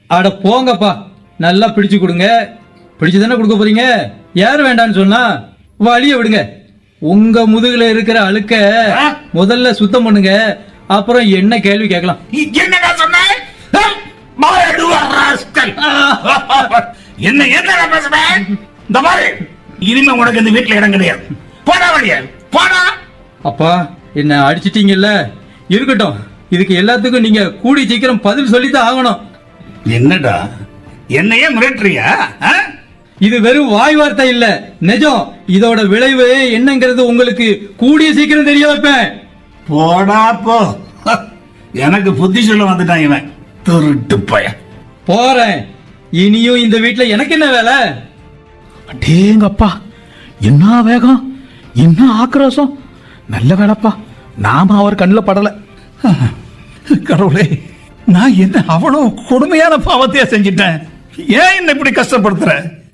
அட போங்கப்பா நல்லா பிடிச்சு கொடுங்க பிடிச்சு தானே கொடுக்க போறீங்க யார் வேண்டாம்னு சொன்னா வழிய விடுங்க உங்க முதுகுல இருக்கிற அழுக்க முதல்ல சுத்தம் பண்ணுங்க அப்புறம் என்ன கேள்வி கேட்கலாம் நீ என்னடா சொன்ன ஏய், மாயடுவா ராஸ்கல். என்ன என்னடா பேசுற இந்த மாதிரி இனிமே உனக்கு இந்த வீட்டுல இடம் கிடையாது போடா வழியா போடா அப்பா என்ன அடிச்சிட்டீங்கல்ல இருக்கட்டும் இதுக்கு எல்லாத்துக்கும் நீங்க கூடி சீக்கிரம் பதில் சொல்லித்தான் ஆகணும் என்னடா என்னையே மிரட்டுறியா ஆ? இது வெறும் வாய் வார்த்தை இல்ல நிஜம் இதோட விளைவு என்னங்கிறது உங்களுக்கு கூடிய சீக்கிரம் தெரிய வைப்பேன் போடா போ எனக்கு புத்தி சொல்ல வந்துட்டான் இவன் திருட்டு பையன் போறேன் இனியும் இந்த வீட்ல எனக்கு என்ன வேலை அடேங்கப்பா என்ன வேகம் என்ன ஆக்ரோஷம் நல்ல வேலைப்பா நாம அவர் கண்ணில் படல கடவுளே நான் என்ன அவ்வளவு கொடுமையான பாவத்தையா செஞ்சிட்டேன் ஏன் என்ன இப்படி கஷ்டப்படுத்துற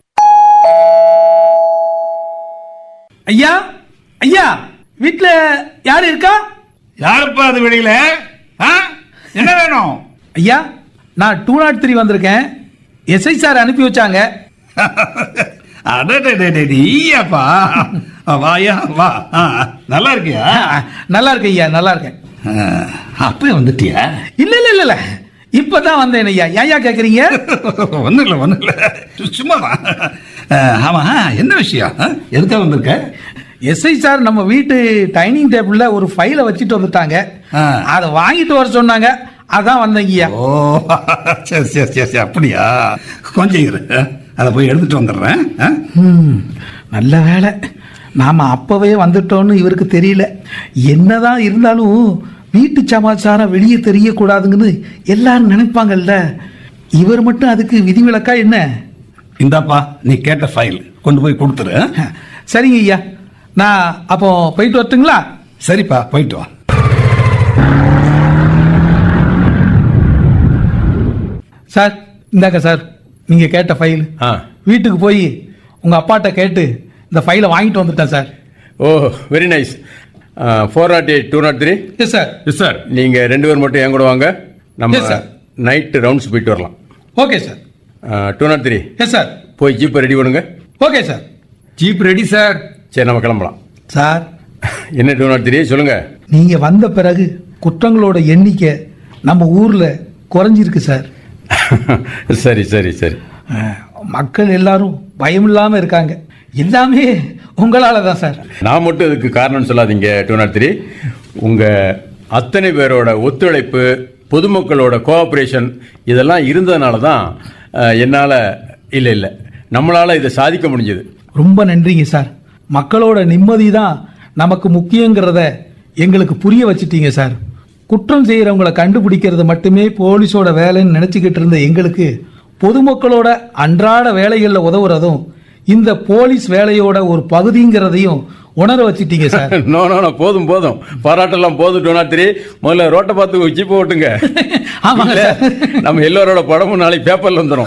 ஐயா ஐயா வீட்ல யார் இருக்கா யாருப்பா அது வெளியில ஆ? என்ன வேணும் ஐயா நான் டூ நாட் த்ரீ வந்திருக்கேன் எஸ்ஐ சார் அனுப்பி வச்சாங்க அடடடடே, நீயாப்பா வாயா வா ஆ, நல்லா இருக்கியா ஆ, நல்லா இருக்கேன் ஐயா நல்லா இருக்கேன் ஆ, அப்பவே வந்துட்டியா இல்ல இல்ல இல்ல இல்ல இப்பதான் வந்தேன் ஐயா ஏன்யா கேக்குறீங்க ஒன்றும் இல்லை ஒன்றும் இல்லை சும்மாதான் ஆ, ஆமா என்ன விஷயம் ஆ? எதுக்காக வந்திருக்க எஸ்ஐ சார் நம்ம வீட்டு டைனிங் டேபிள்ல ஒரு ஃபைலை வச்சுட்டு வந்துட்டாங்க ஆ. அதை வாங்கிட்டு வர சொன்னாங்க அதான் வந்தேங்க ஐயா ஓ சரி சரி சரி சரி அப்படியா கொஞ்சம் இரு அதை போய் எடுத்துட்டு வந்துடுறேன் ஆ? ம், நல்ல வேலை நாம அப்பவே வந்துட்டோம்னு இவருக்கு தெரியல என்னதான் இருந்தாலும் வீட்டு சமாச்சாரம் வெளியே தெரியக்கூடாதுங்கன்னு எல்லாரும் நினைப்பாங்கல்ல இவர் மட்டும் அதுக்கு விதிவிலக்கா என்ன இந்தாப்பா நீ கேட்ட ஃபைல் கொண்டு போய் கொடுத்துரு சரிங்க ஐயா நான் அப்போ போயிட்டு வரட்டுங்களா சரிப்பா போயிட்டு வா சார் இந்தாக்க சார் நீங்க கேட்ட ஃபைல் ஆ வீட்டுக்கு போய் உங்க அப்பாட்ட கேட்டு இந்த ஃபைலை வாங்கிட்டு வந்துட்டேன் sir oh very nice four not eight two not three yes sir sir நீங்கள் ரெண்டு பேர் மட்டும் என் கூட வாங்க நம்ம Yes, sir. நைட்டு ரவுண்ட்ஸ் போயிட்டு வரலாம் okay sir two not three yes sir போய் ஜீப்பை ரெடி பண்ணுங்க okay sir jeep ready sir சரி நம்ம கிளம்பலாம் சார் என்ன டூ நாட் த்ரீ சொல்லுங்க நீங்க வந்த பிறகு குற்றங்களோட எண்ணிக்கை நம்ம ஊர்ல குறைஞ்சிருக்கு சார் சரி சரி சரி அஹ், மக்கள் எல்லாரும் பயம் இல்லாம இருக்காங்க எல்லாமே உங்களால தான் சார் நான் மட்டும் இதுக்கு காரணம் சொல்லாதீங்க டூ நாட் த்ரீ உங்கள் அத்தனை பேரோட ஒத்துழைப்பு பொதுமக்களோட கோஆப்ரேஷன் இதெல்லாம் இருந்ததுனால தான் என்னால் இல்லை இல்லை நம்மளால் இதை சாதிக்க முடிஞ்சது ரொம்ப நன்றிங்க சார் மக்களோட நிம்மதி தான் நமக்கு முக்கியங்கிறத எங்களுக்கு புரிய வச்சிட்டீங்க சார் குற்றம் செய்கிறவங்கள கண்டுபிடிக்கிறது மட்டுமே போலீஸோட வேலைன்னு நினச்சிக்கிட்டு இருந்த எங்களுக்கு பொதுமக்களோட அன்றாட வேலைகளில் உதவுறதும் இந்த போலீஸ் வேலையோட ஒரு பகுதிங்கிறதையும் உணர வச்சிட்டீங்க சார் நோ நோ நோ போதும் போதும் பாராட்டெல்லாம் போதும் டூ நாட் த்ரீ முதல்ல ரோட்டை பார்த்து ஜீப்பை ஓட்டுங்க ஆமாங்க இல்ல, சார். நம்ம எல்லாரோட படமும் நாளைக்கு பேப்பர்ல வந்துடும்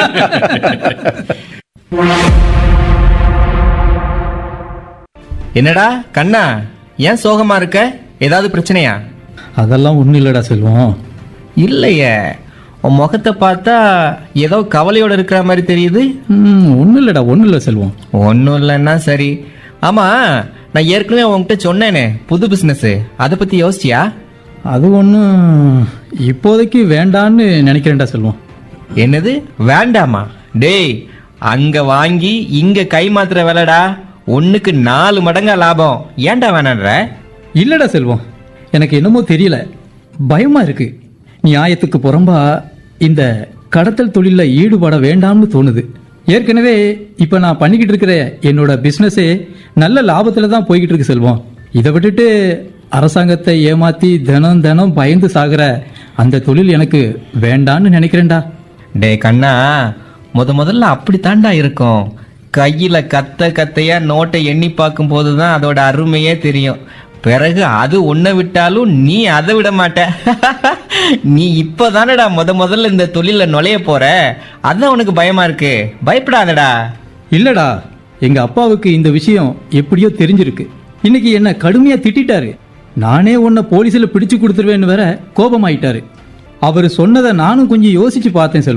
என்னடா கண்ணா ஏன் சோகமா இருக்க ஏதாவது பிரச்சனையா அதெல்லாம் ஒண்ணும் இல்லடா செல்வம் இல்லையே உன் முகத்தை பார்த்தா ஏதோ கவலையோட இருக்கிற மாதிரி தெரியுது ஒன்றும் இல்லடா ஒன்றும் இல்லை செல்வம் ஒன்றும் இல்லைன்னா சரி ஆமா நான் ஏற்கனவே உன்கிட்ட சொன்னேனே புது பிசினஸ் அதை பத்தி யோசிச்சியா அது ஒன்றும் இப்போதைக்கு வேண்டான்னு நினைக்கிறேன்டா செல்வம் என்னது வேண்டாமா டேய் அங்க வாங்கி இங்க கை மாத்துற வேலைடா ஒண்ணுக்கு நாலு மடங்கா லாபம் ஏன்டா வேணான்ற இல்லடா செல்வம் எனக்கு என்னமோ தெரியல பயமா இருக்கு நியாயத்துக்கு புறம்பா இந்த கடத்தல் தொழில ஈடுபட வேண்டாம்னு தோணுது ஏற்கனவே இப்ப நான் பண்ணிக்கிட்டு இருக்கிற என்னோட பிசினஸே நல்ல லாபத்துல தான் போய்கிட்டு இருக்கு செல்வம் இதை விட்டுட்டு அரசாங்கத்தை ஏமாத்தி தினம் தினம் பயந்து சாகுற அந்த தொழில் எனக்கு வேண்டான்னு நினைக்கிறேன்டா டேய் கண்ணா முத முதல்ல அப்படி தாண்டா இருக்கும் கையில கத்த கத்தையா நோட்டை எண்ணி பார்க்கும் போதுதான் அதோட அருமையே தெரியும் பிறகு அது உன்னை விட்டாலும் நீ அதை விட மாட்ட நீ இப்பதானடா முத முதல்ல இந்த தொழில நுழைய போற அதான் உனக்கு பயமா இருக்கு பயப்படாதடா இல்லடா எங்க அப்பாவுக்கு இந்த விஷயம் எப்படியோ தெரிஞ்சிருக்கு இன்னைக்கு என்ன கடுமையா திட்டிட்டாரு நானே உன்னை போலீஸ்ல பிடிச்சு கொடுத்துருவேன்னு வேற கோபமாயிட்டாரு அவர் சொன்னதை நானும் கொஞ்சம் யோசிச்சு பார்த்தேன் செல்வம்